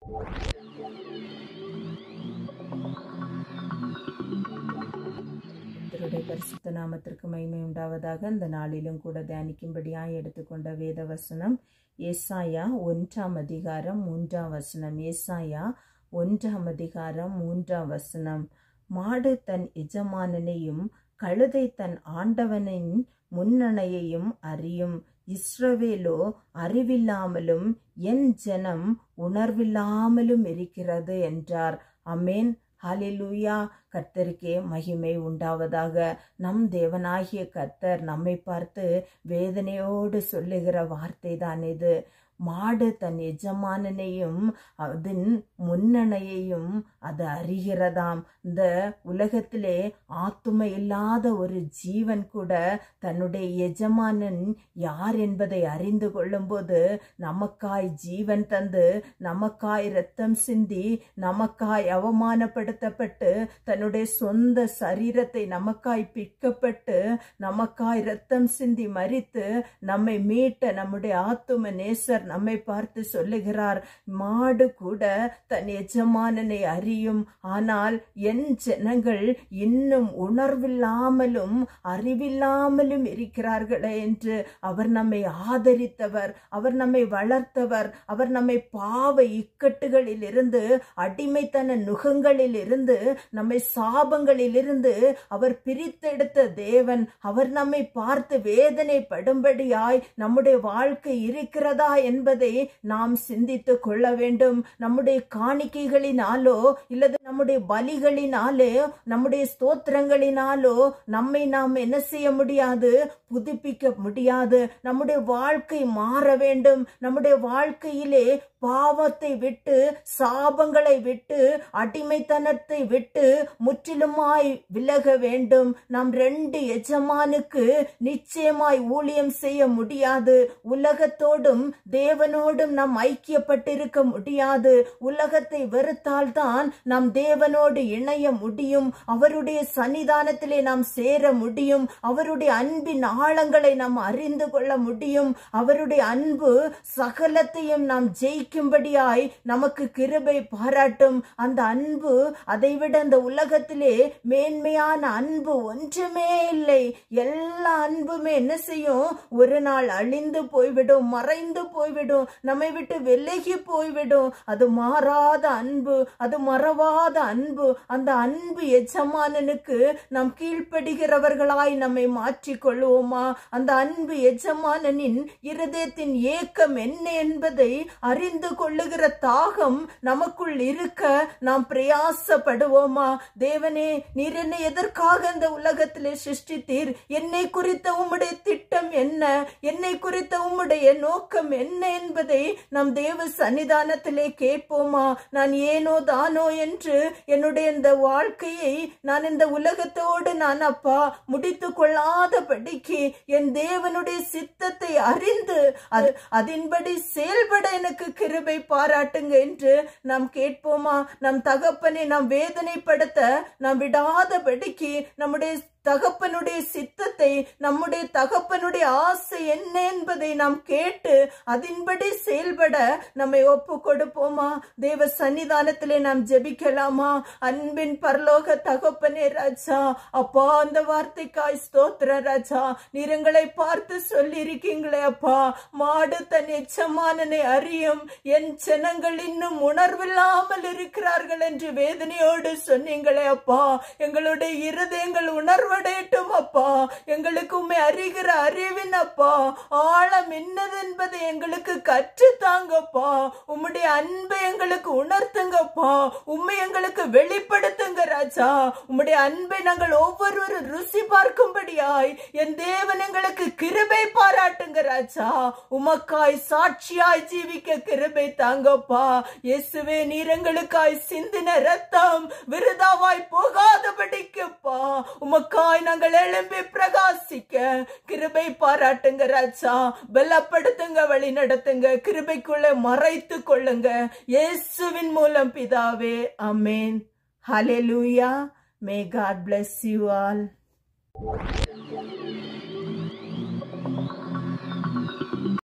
கர்த்தருடைய பரிசுத்த நாமத்திற்கு மகிமை உண்டாவதாக இந்த நாளிலும் கூட தியானிக்கும்படியாய் எடுத்துக்கொண்ட வேத வசனம் ஏசாயா ஒன்றாம் அதிகாரம் மூன்றாம் வசனம் ஏசாயா ஒன்றாம் அதிகாரம் மூன்றாம் வசனம் மாடு தன் எஜமானனையும் கழுதை தன் ஆண்டவனின் முன்னணையையும் அறியும் இஸ்ரவேலோ அறிவில்லாமலும் என் ஜனம் உணர்வில்லாமலும் இருக்கிறது என்றார் அமேன் ஹalleluya கர்த்தருக்கே மகிமை உண்டாவதாக நம் தேவனாகிய கர்த்தர் நம்மை பார்த்து வேதனையோடு சொல்லுகிற வார்த்தை தான் இது மாடு தன் எஜமானனையும் அதன் முன்னணையையும் அது அறிகிறதாம் இந்த உலகத்திலே ஆத்துமை இல்லாத ஒரு ஜீவன் கூட தன்னுடைய எஜமானன் யார் என்பதை அறிந்து கொள்ளும்போது நமக்காய் ஜீவன் தந்து நமக்காய் இரத்தம் சிந்தி நமக்காய் அவமானப்படுத்தப்பட்டு தன்னுடைய சொந்த சரீரத்தை நமக்காய் பிற்கப்பட்டு நமக்காய் இரத்தம் சிந்தி மறித்து நம்மை மீட்ட நம்முடைய ஆத்தும நேசர் நம்மை பார்த்து சொல்லுகிறார் மாடு கூட தன் எஜமானனை அறியும் ஆனால் என் ஜனங்கள் இன்னும் உணர்வில்லாமலும் அறிவில்லாமலும் இருக்கிறார்களே என்று அவர் நம்மை ஆதரித்தவர் அவர் நம்மை வளர்த்தவர் அவர் நம்மை பாவ இக்கட்டுகளில் இருந்து அடிமைத்தன நுகங்களில் இருந்து நம்மை சாபங்களில் இருந்து அவர் பிரித்தெடுத்த தேவன் அவர் நம்மை பார்த்து வேதனைப்படும்படியாய் நம்முடைய வாழ்க்கை இருக்கிறதா என்பதை நாம் சிந்தித்து கொள்ள வேண்டும் நம்முடைய காணிக்கைகளினாலோ இல்லது நம்முடைய பலிகளினாலே நம்முடைய ஸ்தோத்திரங்களினாலோ நம்மை நாம் என்ன செய்ய முடியாது புதுப்பிக்க முடியாது நம்முடைய வாழ்க்கை மாற வேண்டும் நம்முடைய வாழ்க்கையிலே பாவத்தை விட்டு சாபங்களை விட்டு அடிமைத்தனத்தை விட்டு முற்றிலுமாய் விலக வேண்டும் நாம் ரெண்டு எஜமானுக்கு நிச்சயமாய் ஊழியம் செய்ய முடியாது உலகத்தோடும் தேவனோடும் நாம் ஐக்கியப்பட்டிருக்க முடியாது உலகத்தை வெறுத்தால்தான் நாம் தேவனோடு இணைய முடியும் அவருடைய சன்னிதானத்திலே நாம் சேர முடியும் அவருடைய அன்பின் ஆழங்களை நாம் அறிந்து கொள்ள முடியும் அவருடைய அன்பு சகலத்தையும் நாம் ஜெயிக்கும்படியாய் நமக்கு கிருபை பாராட்டும் அந்த அன்பு அதைவிட அந்த உலகத்திலே மேன்மையான அன்பு ஒன்றுமே இல்லை எல்லா அன்புமே என்ன செய்யும் ஒரு நாள் அழிந்து போய்விடும் மறைந்து போய்விடும் நம்மை விட்டு விலகி போய்விடும் அது மாறாத அன்பு அது மறவாத அன்பு அந்த அன்பு எஜமானனுக்கு நாம் கீழ்ப்படுகிறவர்களாய் நம்மை மாற்றிக் கொள்வோமா அந்த அன்பு எஜமானனின் இருதயத்தின் ஏக்கம் என்ன என்பதை அறிந்து கொள்ளுகிற தாகம் நமக்குள் இருக்க நாம் பிரயாசப்படுவோமா தேவனே நீர் என்னை எதற்காக இந்த உலகத்திலே சிருஷ்டித்தீர் என்னை குறித்த உம்முடைய திட்டம் என்ன என்னை குறித்த உம்முடைய நோக்கம் என்ன என்பதை நாம் தேவ சன்னிதானத்திலே கேட்போமா நான் ஏனோ தானோ என்று என்னுடைய இந்த வாழ்க்கையை நான் இந்த உலகத்தோடு நான் அப்பா முடித்து கொள்ளாதபடிக்கு என் தேவனுடைய சித்தத்தை அறிந்து அது அதன்படி செயல்பட எனக்கு கிருபை பாராட்டுங்க என்று நாம் கேட்போமா நம் தகப்பனை நாம் வேதனைப்படுத்த நாம் விடாதபடிக்கு நம்முடைய தகப்பனுடைய சித்தத்தை நம்முடைய தகப்பனுடைய ஆசை என்ன என்பதை நாம் கேட்டு அதன்படி செயல்பட நம்மை ஒப்பு கொடுப்போமா தேவ சன்னிதானத்திலே நாம் ஜெபிக்கலாமா அன்பின் பரலோக தகப்பனே ராஜா அப்பா அந்த வார்த்தைக்காய் ஸ்தோத்திர ராஜா நீர் எங்களை பார்த்து சொல்லி இருக்கீங்களே அப்பா மாடு தன் எச்சமானனை அறியும் என் ஜனங்கள் இன்னும் உணர்வில்லாமல் இருக்கிறார்கள் என்று வேதனையோடு சொன்னீங்களே அப்பா எங்களுடைய இருதயங்கள் உணர்வு உணர்வடையட்டும் அப்பா எங்களுக்கு உண்மை அறிகிற அறிவின் அப்பா ஆழம் என்னது என்பதை எங்களுக்கு கற்று தாங்கப்பா உம்முடைய அன்பை எங்களுக்கு உணர்த்துங்கப்பா உண்மை எங்களுக்கு வெளிப்படுத்துங்க ராஜா உம்முடைய அன்பை நாங்கள் ஒவ்வொருவரும் ருசி பார்க்கும்படியாய் என் தேவன் எங்களுக்கு கிருபை பாராட்டுங்க ராஜா உமக்காய் சாட்சியாய் ஜீவிக்க கிருபை தாங்கப்பா இயேசுவே நீர் எங்களுக்காய் சிந்தின ரத்தம் விருதாவாய் போகாதபடிக்குப்பா உமக்காய் நாங்கள் எழும்பி பிரகாசிக்க கிருபை பாராட்டுங்க ராஜா பலப்படுத்துங்க வழி நடத்துங்க கிருபைக்குள்ள மறைத்து கொள்ளுங்க இயேசுவின் மூலம் பிதாவே அமேன் ஹalleluya may god bless you all